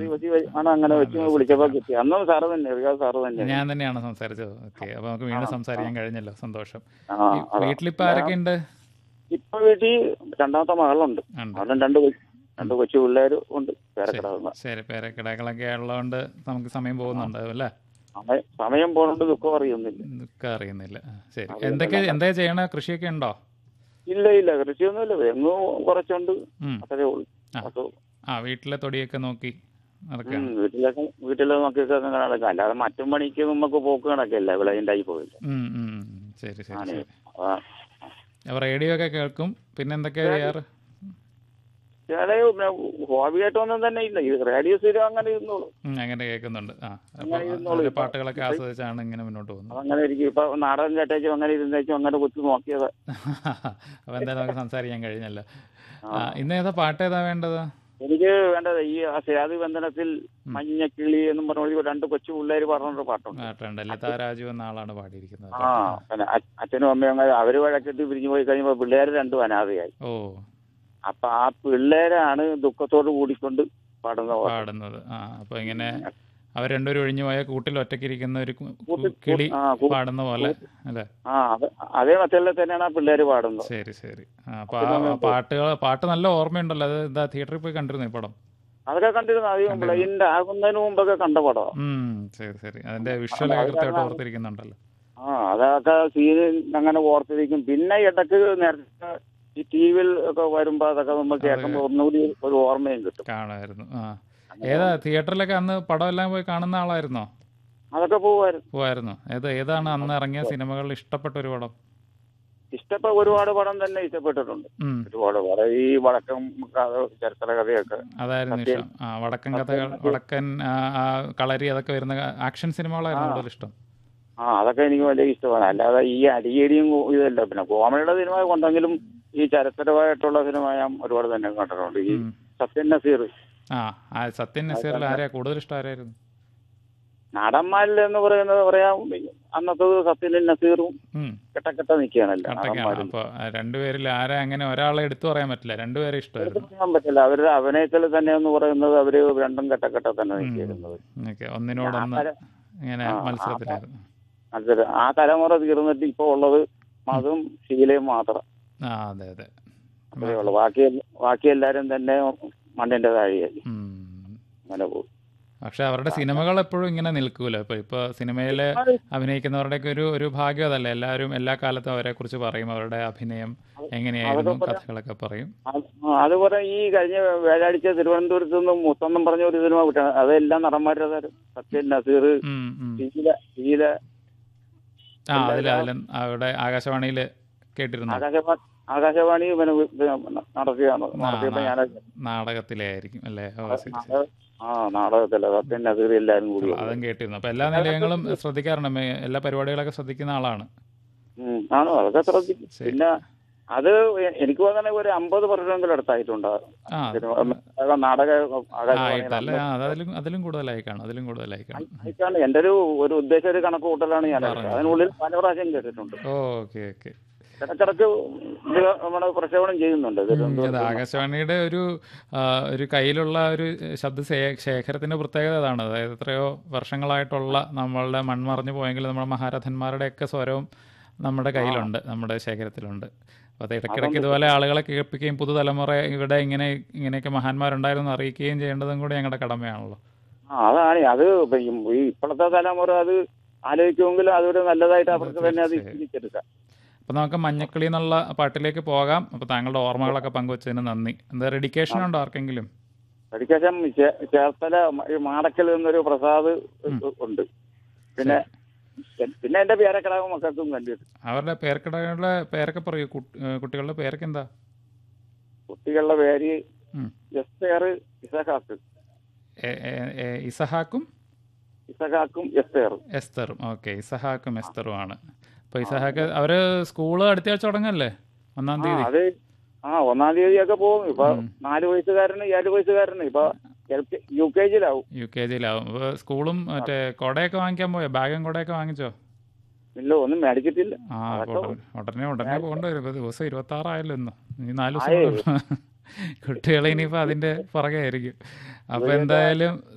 ദിവസം വഴി ആണ് അങ്ങനെ വെച്ച് വിളിച്ചപ്പോൾ കിട്ടി അന്നും സാറ് തന്നെ റിയാസ് സാറ് തന്നെ ഞാൻ തന്നെയാണ് സംസാരിച്ചത് ഓക്കെ അപ്പൊ നമുക്ക് വീണ്ടും സംസാരിക്കാൻ കഴിഞ്ഞല്ലോ സന്തോഷം ആ ഈ വീട്ടിലിപ്പോ ആരൊക്കെ ഉണ്ട് ഇപ്പൊ വീട്ടിൽ രണ്ടാമത്തെ മകളുണ്ട് ഉണ്ട് മകളും രണ്ട് കൊ- രണ്ട് കൊച്ചു പിള്ളേരും ഉണ്ട് പേരക്കിടാവുന്ന ശരി പേരക്കിടകളൊക്കെ ഉള്ളതുകൊണ്ട് നമുക്ക് സമയം പോകുന്നുണ്ടാവും അല്ലേ സമയം സമയം പോണോണ്ട് ദുഃഖം അറിയുന്നില്ല ഇതൊക്കെ അറിയുന്നില്ല ആ, ശരി എന്തൊക്കെ എന്താ ചെയ്യണ കൃഷിയൊക്കെ ഉണ്ടോ ഇല്ല ഇല്ല കൃഷിയൊന്നുമില്ല എങ്ങും കുറച്ചുണ്ട് ഉം. അത്രേ ഉള്ളൂ ആ. അപ്പൊ ആ വീട്ടിലെ തൊടിയൊക്കെ നോക്കി നടക്കാം ഉം, വീട്ടിലൊക്കെ വീട്ടിലെ നോക്കിയൊക്കെ അങ്ങനെ നടക്കാം അല്ലാതെ മറ്റും പണിക്ക് നമുക്ക് പോക്ക് കണക്കില്ല ഇവിടെ ഉണ്ടായി പോയില്ല ഉം, ഉം. ശരി ശരി ആണ്. ശരി ആ. അപ്പൊ റേഡിയോ ഒക്കെ കേൾക്കും പിന്നെ എന്തൊക്കെയാ ചെയ്യാറ് ചില ഹോബിയായിട്ടൊന്നും തന്നെ ഇല്ല ഈ റേഡിയോ സ്ഥിരം അങ്ങനെ ഇരുന്നോളൂ ഉം, അങ്ങനെ കേൾക്കുന്നുണ്ട് ആ അപ്പൊ അങ്ങനെ ഇരുന്നോളൂ. അതിലെ പാട്ടുകളൊക്കെ ആസ്വദിച്ചാണ് ഇങ്ങനെ മുന്നോട്ട് പോകുന്നത് അതങ്ങനെ ഇരിക്കും ഇപ്പൊ നാടകം കേട്ടേച്ചും അങ്ങനെ ഇരുന്നേച്ചും അങ്ങനെ കുത്തി നോക്കിയത് അപ്പൊ എന്തായാലും നമുക്ക് സംസാരിക്കാൻ കഴിഞ്ഞല്ലോ ആ, ഇന്ന് ഏതാ പാട്ട് ഏതാ വേണ്ടത് എനിക്ക് വേണ്ടത് ഈ ആ സേതു ബന്ധനത്തിൽ മഞ്ഞക്കിളി എന്നും പറഞ്ഞ രണ്ട് കൊച്ചു പിള്ളേര് പറഞ്ഞൊരു പാട്ടുണ്ട് പാട്ടുണ്ട് ലതാ രാജു എന്ന ആളാണ് പാടിയിരിക്കുന്നത് ആ പിന്നെ അ- അച്ഛനും അമ്മയും അങ്ങനെ അവര് വഴക്കിട്ട് പിരിഞ്ഞു പോയി കഴിയുമ്പോ പിള്ളേര് രണ്ടും അനാഥയായി ഓ അപ്പൊ ആ പിള്ളേരാണ് ദുഃഖത്തോട് കൂടിക്കൊണ്ട് പാടുന്ന പാട്ട്. പാടുന്നത് ആ അപ്പൊ ഇങ്ങനെ അവർ രണ്ടുപേരും ഒഴിഞ്ഞു പോയ കൂട്ടിൽ ഒറ്റയ്ക്കിരിക്കുന്ന ഒരു കു- കൂട്ടിൽ- കിളി ആ, കൂ- പാടുന്ന പോലെ അല്ലേ ആ അത് അതേ മറ്റുള്ള തന്നെയാണ് ആ പിള്ളേര് പാടുന്നത് ശരി ശരി ആ, അപ്പൊ ആ പാട്ടുകൾ പാട്ട് നല്ല ഓർമ്മയുണ്ടല്ലോ അത് ഇതാ തിയേറ്ററിൽ പോയി കണ്ടിരുന്നു ഈ പടം അതൊക്കെ കണ്ടിരുന്നു അത് ബ്ലൈൻഡ് ആകുന്നതിന് മുമ്പൊക്കെ കണ്ട പടം ഉം ശരി ശരി അതിന്റെ വിഷ്വൽ കൃത്യമായിട്ട് ഓർത്തിരിക്കുന്നുണ്ടല്ലോ ആ അതൊക്കെ സീന് അങ്ങനെ ഓർത്തിരിക്കും പിന്നെ ഇടക്ക് നേരത്തെ ഈ ടി വിയിൽ ഒക്കെ വരുമ്പോ അതൊക്കെ നമ്മൾ കേൾക്കുമ്പോൾ ഒന്നുകൂടി ഒരു ഓർമ്മയും കിട്ടും കാണുമായിരുന്നു ആ ഏതാ തിയേറ്ററിലൊക്കെ അന്ന് പടം എല്ലാം പോയി കാണുന്ന ആളായിരുന്നോ അതൊക്കെ പോവായിരുന്നു പോവായിരുന്നു ഏത് ഏതാണ് അന്ന് ഇറങ്ങിയ സിനിമകളിൽ ഇഷ്ടപ്പെട്ട ഒരു പടം ഇഷ്ടപ്പെട്ട ഒരുപാട് പടം തന്നെ ഇഷ്ടപ്പെട്ടിട്ടുണ്ട് ഉം ഒരുപാട് പടം ഈ വടക്കം കഥ ചരിത്ര കഥയൊക്കെ അതായിരുന്നു ഇഷ്ടം ആ വടക്കൻ കഥകൾ വടക്കൻ ആ, ആ, കളരി അതൊക്കെ വരുന്ന ആക്ഷൻ സിനിമകളായിരുന്നു കൂടുതൽ ഇഷ്ടം ആ അതൊക്കെ എനിക്ക് വലിയ ഇഷ്ടമാണ് അല്ലാതെ ഈ അടിയടിയും ഇതല്ല പിന്നെ കോമഡിയുടെ സിനിമ കൊണ്ടെങ്കിലും ഈ ചരിത്രമായിട്ടുള്ള സിനിമ ഞാൻ ഒരുപാട് തന്നെ കണ്ടിട്ടുണ്ട് ഈ ഉം. സത്യൻ നസീർ ആ ആ സത്യൻ നസീറിൽ ആരെയാ കൂടുതൽ ഇഷ്ടം ആരായിരുന്നു നടന്മാരിൽ എന്ന് പറയുന്നത് പറയാം അന്നത്തത് സത്യൻ നസീറും ഉം കെട്ടക്കെട്ട നിൽക്കുകയാണല്ലോ കട്ടക്കാണ് നടന്മാരിൽ അപ്പൊ ആ, രണ്ടുപേരിൽ ആരാ അങ്ങനെ ഒരാളെ എടുത്തു പറയാൻ പറ്റില്ല രണ്ടുപേരെ ഇഷ്ടമായിരുന്നു പറയാൻ പറ്റില്ല അവരുടെ അഭിനയത്തിൽ തന്നെ എന്ന് പറയുന്നത് അവര് രണ്ടും കെട്ടക്കെട്ട തന്നെ നിൽക്കുന്നത് ഓക്കെ ഒന്നിനോടൊന്ന് ആ, ഇങ്ങനെ ആ, ആ, മത്സരത്തിലായിരുന്നു അത് ആ തലമുറ തീർന്നിട്ട് ഇപ്പൊ ഉള്ളത് മതും ശീലയും മാത്രം ആ അതെ അതെ അത്രേ ഉള്ളൂ ബാക്കി ബാക്കി എല്ലാരും തന്നെ മണ്ണിന്റെ താഴെയായി ഉം. അങ്ങനെ പോകും പക്ഷെ അവരുടെ സിനിമകൾ എപ്പോഴും ഇങ്ങനെ നിൽക്കൂല ഇപ്പൊ ഇപ്പൊ സിനിമയില് അഭിനയിക്കുന്നവരുടെയൊക്കെ ഒരു ഒരു ഭാഗ്യം അതല്ലേ എല്ലാവരും എല്ലാ കാലത്തും അവരെ കുറിച്ച് പറയും അവരുടെ അഭിനയം എങ്ങനെയായിരുന്നു കഥകളൊക്കെ പറയും അത് അതുപോലെ ഈ കഴിഞ്ഞ വേലാഴ്ച തിരുവനന്തപുരത്ത് നിന്ന് മുത്തൊന്നും പറഞ്ഞ ഒരു സിനിമ വിട്ടാണ് അതെല്ലാം നടന്മാരുടെ തരം സത്യൻ നസീർ ഉം, ഉം. ശീല ശീല ആ അതിൽ അതിൽ അവിടെ ആകാശവാണിയിൽ കേട്ടിരുന്നു ആകാശവാണി ആകാശവാണി പിന്നെ വി- പിന്നെ നടത്തിയാണ് നടത്തിയപ്പോ ഞാൻ നാടകത്തിലെ ആയിരിക്കും അല്ലേ ഓ ശരി ശരി ആ നാടകത്തില്ല സത്യൻ നസീർ എല്ലാരും കൂടി അതും കേട്ടിരുന്നു അപ്പൊ എല്ലാ നിലയങ്ങളും ശ്രദ്ധിക്കാറുണ്ട് മേ- എല്ലാ പരിപാടികളൊക്കെ ശ്രദ്ധിക്കുന്ന ആളാണ് ഉം, ആണോ അതൊക്കെ ശ്രദ്ധിക്കും പിന്നെ അത് എ- എനിക്ക് തോന്നണ ഒരു അമ്പത് വർഷമെങ്കിലും അടുത്തായിട്ടുണ്ട് ആ സിനിമ നാടക ആകാശവാണി ആയിട്ടല്ലേ ആ അത് അതിലും അതിലും കൂടുതലായി കാണും അതിലും കൂടുതലായി കാണും ആയിട്ടാണ് എന്റെ ഒരു ഒരു ഉദ്ദേശ ഒരു കണക്ക് കൂട്ടലാണ് ഞാൻ എടുത്തത്. അതിനുള്ളിൽ പല പ്രാവശ്യം കേട്ടിട്ടുണ്ട് ഓക്കെ ഓക്കെ ഇടക്കിടക്ക് ഇത് നമ്മുടെ പ്രക്ഷേപണം ചെയ്യുന്നുണ്ട് ഇത് അത് ആകാശവാണിയുടെ ഒരു ആ, ഒരു കയ്യിലുള്ള ഒരു ശബ്ദ ശേ- ശേഖരത്തിന്റെ പ്രത്യേകത അതാണ് അതായത് എത്രയോ വർഷങ്ങളായിട്ടുള്ള നമ്മളുടെ മൺമറഞ്ഞു പോയെങ്കിൽ നമ്മുടെ മഹാരഥന്മാരുടെയൊക്കെ സ്വരവും നമ്മുടെ കയ്യിലുണ്ട് നമ്മുടെ ശേഖരത്തിലുണ്ട് അപ്പോൾ അത് ഇടയ്ക്കിടയ്ക്ക് ഇതുപോലെ ആളുകളെ കേൾപ്പിക്കുകയും പുതുതലമുറ ഇവിടെ ഇങ്ങനെ ഇങ്ങനെയൊക്കെ മഹാന്മാരുണ്ടായിരുന്നു അറിയിക്കുകയും ചെയ്യേണ്ടതും കൂടി ഞങ്ങളുടെ കടമയാണല്ലോ ആ അതാണ് അത് ഇപ്പൊ ഈ ഈ ഇപ്പോഴത്തെ തലമുറ അത് ആലോചിക്കുമെങ്കിൽ അതൊരു നല്ലതായിട്ട് അവർക്ക് തന്നെ അത് തിരിച്ചെടുക്കാം അപ്പോൾ നമുക്ക് മഞ്ഞക്കിളി എന്നുള്ള പാട്ടിലേക്ക് പോകാം അപ്പോൾ താങ്കളുടെ ഓർമ്മകളൊക്കെ പങ്കുവച്ചതിന് നന്ദി എന്താ ഡെഡിക്കേഷൻ ഉണ്ടോ ആർക്കെങ്കിലും ശരിക്കും ചേ- ചേർത്തല മ- ഈ മാടക്കൽ എന്നൊരു പ്രസാദ് ഉണ്ട് പിന്നെ പിന്നെ എന്റെ പേരക്കിടാവ് മക്കൾക്കും കണ്ടിട്ട് അവരുടെ പേർക്കിടകളുടെ പേരൊക്കെ പറയൂ കുട്ടി- ഏഹ് കുട്ടികളുടെ പേരൊക്കെ എന്താ കുട്ടികളുടെ പേര് ഉം. എസ്തേർ ഇസഹാക്ക് എ- എ- എ- ഇസഹാക്കും ഇസഹാക്കും എസ്തേറും എസ്തറും ഓക്കെ ഇസഹാക്കും എസ്തറും ആണ് അപ്പോൾ ഇസഹാക്ക് അവര് സ്കൂള് അടുത്ത ആഴ്ച തുടങ്ങല്ലേ ഒന്നാം ആ തീയതി അത് ആ ഒന്നാം തീയതി ഒക്കെ പോകും ഇപ്പൊ നാല് വയസ്സുകാരന് ഏഴ് വയസ്സുകാരന് ഇപ്പൊ എൽ കെ യു കെ ജിയിലാവും യു കെ ജിയിലാവും അപ്പോൾ സ്കൂളും മറ്റേ കുടയൊക്കെ വാങ്ങിക്കാൻ പോയോ ബാഗും കുടയൊക്കെ വാങ്ങിച്ചോ ഇല്ല ഒന്നും മേടിച്ചിട്ടില്ല ആ അപ്പോൾ ഉടനെ ഉടനെ ഉടനെ പോകേണ്ടി വരും ഇപ്പോൾ ദിവസം ഇരുപത്തി ആറായല്ലോ ഇന്ന് ഇനി നാല് ദിവസം കൂടെ ഉള്ളൂ. കുട്ടികളെ ഇനിയിപ്പോൾ അതിന്റെ പുറകെ ആയിരിക്കും അപ്പോൾ എന്തായാലും